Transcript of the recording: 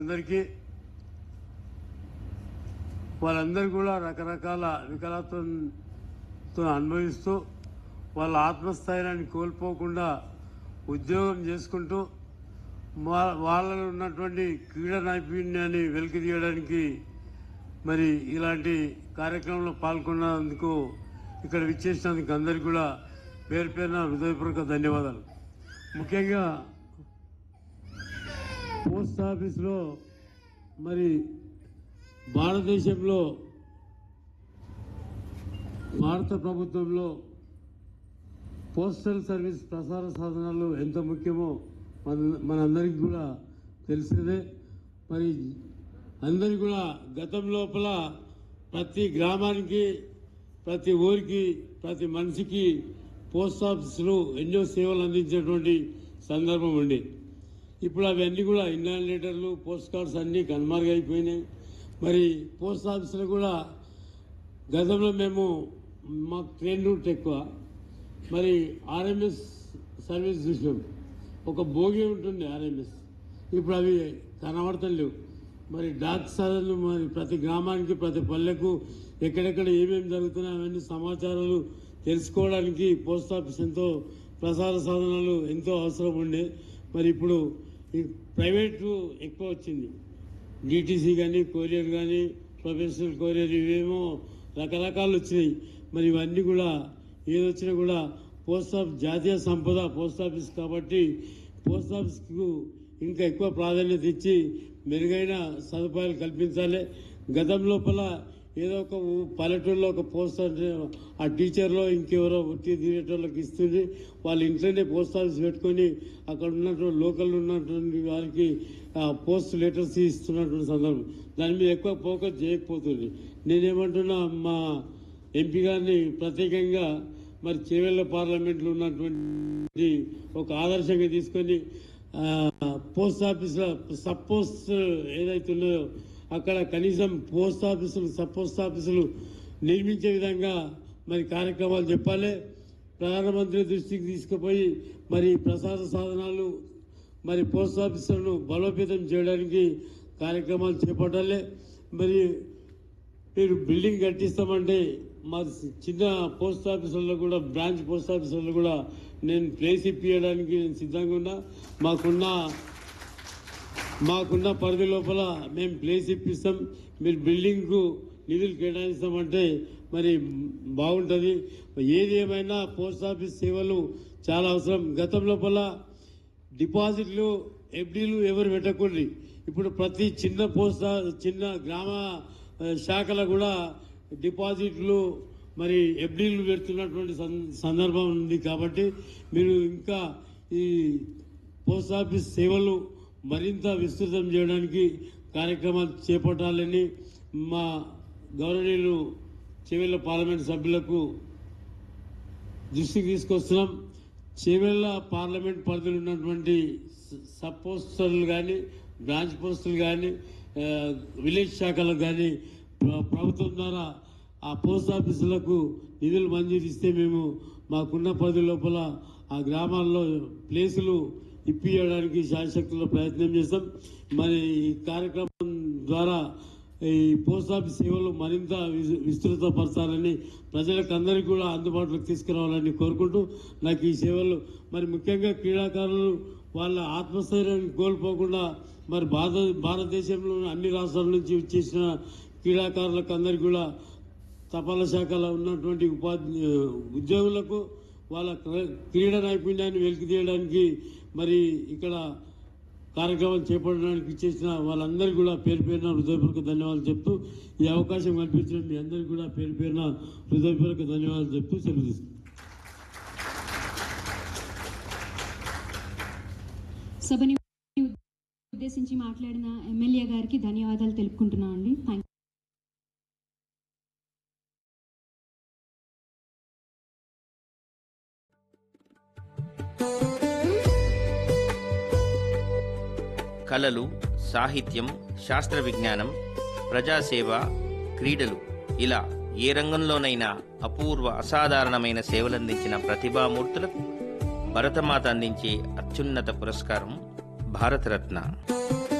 అందరికీ వాళ్ళందరూ కూడా రకరకాల వికలాత్వంతో అనుభవిస్తూ వాళ్ళ ఆత్మస్థైర్యాన్ని కోల్పోకుండా ఉద్యోగం చేసుకుంటూ వా- వాళ్ళలో ఉన్నటువంటి క్రీడా నైపుణ్యాన్ని వెలికి తీయడానికి మరి ఇలాంటి కార్యక్రమంలో పాల్గొన్నందుకు ఇక్కడ విచ్చేసినందుకు అందరికీ కూడా పేరు పేరున హృదయపూర్వక ధన్యవాదాలు ముఖ్యంగా పోస్ట్ ఆఫీస్లో మరి భారతదేశంలో భారత ప్రభుత్వంలో పోస్టల్ సర్వీస్ ప్రసార సాధనాలు ఎంత ముఖ్యమో మన మనందరికీ కూడా తెలిసిందే మరి అందరికీ కూడా గతం లోపల ప్రతి గ్రామానికి ప్రతి ఊరికి ప్రతి మనిషికి పోస్ట్ ఆఫీసులు ఎన్నో సేవలు అందించేటువంటి సందర్భం ఉండే ఇప్పుడు అవన్నీ కూడా ఇండియన్ లెటర్లు పోస్ట్ కార్డ్స్ అన్నీ కనుమరుగైపోయినాయి మరి పోస్ట్ ఆఫీసులో కూడా గతంలో మేము మాకు ట్రైన్ రూట్ ఎక్కువ మరి ఆర్ఎంఎస్ సర్వీస్ చూసినాం ఒక భోగి ఉంటుంది ఆర్ఎంఎస్ ఇప్పుడు అవి కనబడతలేవు మరి డాక్ సాధనలు మరి ప్రతి గ్రామానికి ప్రతి పల్లెకు ఎక్కడెక్కడ ఏమేమి జరుగుతున్నాయి అవన్నీ సమాచారాలు తెలుసుకోవడానికి పోస్ట్ ఆఫీస్ ఎంతో ప్రసార సాధనాలు ఎంతో అవసరం ఉండే మరి ఇప్పుడు ఈ ప్రైవేటు ఎక్కువ వచ్చింది డిటీసీ కానీ కొరియర్ కానీ ప్రొఫెషనల్ కొరియర్ ఇవేమో రకరకాలు వచ్చినాయి మరి ఇవన్నీ కూడా ఏదొచ్చినా కూడా పోస్ట్ ఆఫీస్ జాతీయ సంపద పోస్ట్ ఆఫీస్ కాబట్టి పోస్ట్ ఆఫీస్కు ఇంకా ఎక్కువ ప్రాధాన్యత ఇచ్చి మెరుగైన సదుపాయాలు కల్పించాలి గతం లోపల ఏదో ఒక ఊ- పల్లెటూరులో ఒక పోస్ట్ అంటే ఆ టీచర్లో ఇంకెవరో ఉట్టి తీరేటోళ్ళకి ఇస్తుంది వాళ్ళ ఇంట్లోనే పోస్ట్ ఆఫీస్ పెట్టుకొని అక్కడ ఉన్నటువంటి లోకల్ ఉన్నటువంటి వారికి ఆ, పోస్ట్ లెటర్స్ ఇస్తున్నటువంటి సందర్భం దాని మీద ఎక్కువ ఫోకస్ చేయకపోతుంది నేనేమంటున్నా మా ఎంపీ గారిని ప్రత్యేకంగా మరి చేవెళ్ళ పార్లమెంట్లో ఉన్నటువంటి ఒక ఆదర్శంగా తీసుకొని ఆ, పోస్ట్ ఆఫీసులో సబ్ పోస్ట్ ఏదైతే ఉన్నాయో అక్కడ కనీసం పోస్ట్ ఆఫీసులు సబ్ పోస్ట్ ఆఫీసులు నిర్మించే విధంగా మరి కార్యక్రమాలు చెప్పాలి ప్రధానమంత్రి దృష్టికి తీసుకుపోయి మరి ప్రసార సాధనాలు మరి పోస్ట్ ఆఫీసులను బలోపేతం చేయడానికి కార్యక్రమాలు చేపట్టాలి మరి మీరు బిల్డింగ్ కట్టిస్తామంటే మా చిన్న పోస్ట్ ఆఫీసుల్లో కూడా బ్రాంచ్ పోస్ట్ ఆఫీసుల్లో కూడా నేను ప్లేస్ ఇప్పించడానికి నేను సిద్ధంగా ఉన్నా మాకున్న మాకున్న పరిధి లోపల మేము ప్లేస్ ఇప్పిస్తాం మీరు బిల్డింగ్కు నిధులు కేటాయిస్తామంటే మరి బాగుంటుంది ఏది ఏమైనా పోస్ట్ ఆఫీస్ సేవలు చాలా అవసరం గతం లోపల డిపాజిట్లు ఎఫ్డీలు ఎవరు పెట్టకూడదు ఇప్పుడు ప్రతి చిన్న పోస్ట్ ఆ- చిన్న గ్రామ ఆ, శాఖలో కూడా డిపాజిట్లు మరి ఎఫ్డీలు పెడుతున్నటువంటి సం- సందర్భం ఉంది కాబట్టి మీరు ఇంకా ఈ పోస్ట్ ఆఫీస్ సేవలు మరింత విస్తృతం చేయడానికి కార్యక్రమాలు చేపట్టాలని మా గౌరవనీయులు చెవెళ్ళ పార్లమెంట్ సభ్యులకు దృష్టికి తీసుకొస్తున్నాం చేవెళ్ళ పార్లమెంట్ పరిధిలో ఉన్నటువంటి స- సబ్ పోస్టర్లు కానీ బ్రాంచ్ పోస్టులు కానీ ఆ, విలేజ్ శాఖలకు కానీ ప్ర- ప్రభుత్వం ద్వారా ఆ పోస్ట్ ఆఫీసులకు నిధులు మంజూరు ఇస్తే మేము మాకున్న పరిధి లోపల ఆ గ్రామాల్లో ప్లేసులు ఇప్పించడానికి శాశక్తుల ప్రయత్నం చేస్తాం మరి ఈ కార్యక్రమం ద్వారా ఈ పోస్ట్ ఆఫీస్ సేవలు మరింత విస్- విస్తృతపరచాలని ప్రజలకు అందరికీ కూడా అందుబాటులోకి తీసుకురావాలని కోరుకుంటూ నాకు ఈ సేవలు మరి ముఖ్యంగా క్రీడాకారులు వాళ్ళ ఆత్మస్థైర్యాన్ని కోల్పోకుండా మరి భారత భారతదేశంలో అన్ని రాష్ట్రాల నుంచి వచ్చేసిన క్రీడాకారులకు అందరికీ కూడా తపాలా శాఖలో ఉన్నటువంటి ఉపాధి ఉద్యోగులకు వాళ్ళ క్ర- క్రీడా నైపుణ్యాన్ని వెలికి తీయడానికి మరి ఇక్కడ కార్యక్రమం చేపట్టడానికి ఇచ్చేసిన వాళ్ళందరికీ కూడా పేరు పేరున హృదయపూర్వక ధన్యవాదాలు చెప్తూ ఈ అవకాశం కల్పించిన మీ అందరికీ కూడా పేరు పేరున హృదయపూర్వక ధన్యవాదాలు చెప్తూ సెలవు తీసుకుంటాను సభని ఉద్దేశించి మాట్లాడిన ఎమ్మెల్యే గారికి ధన్యవాదాలు తెలుపుకుంటున్నాం అండి థ్యాంక్ కళలు సాహిత్యం శాస్త్ర విజ్ఞానం ప్రజాసేవ క్రీడలు ఇలా ఏ రంగంలోనైనా అపూర్వ అసాధారణమైన సేవలందించిన ప్రతిభామూర్తులకు భరతమాత అందించే అత్యున్నత పురస్కారం భారతరత్న